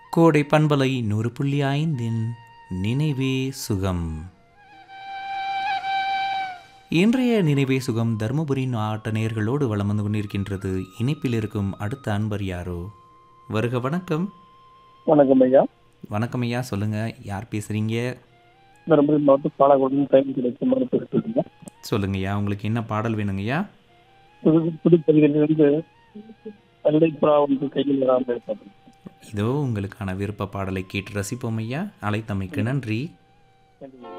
கோடை பண்பலை நூறு புள்ளி ஐந்தின் நினைவே சுகம் இன்றைய நினைவே சுகம் தருமபுரி மாவட்ட நேர்களோடு வலம் வந்து கொண்டிருக்கின்றது இணைப்பில் இருக்கும் அடுத்த அன்பர் யாரோ வருக வணக்கம் வணக்கம் ஐயா வணக்கம் ஐயா சொல்லுங்க யார் பேசுறீங்க தருமபுரி மாவட்டம் பாலக்கோடு டைம் கிடைக்குமாறு பேசிட்டு சொல்லுங்க ஐயா உங்களுக்கு என்ன பாடல் வேணுங்க ஐயா புது புதுப்பதிகளிலிருந்து வெள்ளை புறா வந்து கையில் வராமல் இருப்பது இதோ உங்களுக்கான விருப்ப பாடலை கேட்டு ரசிப்போம் ஐயா அழைத்தமைக்கு நன்றி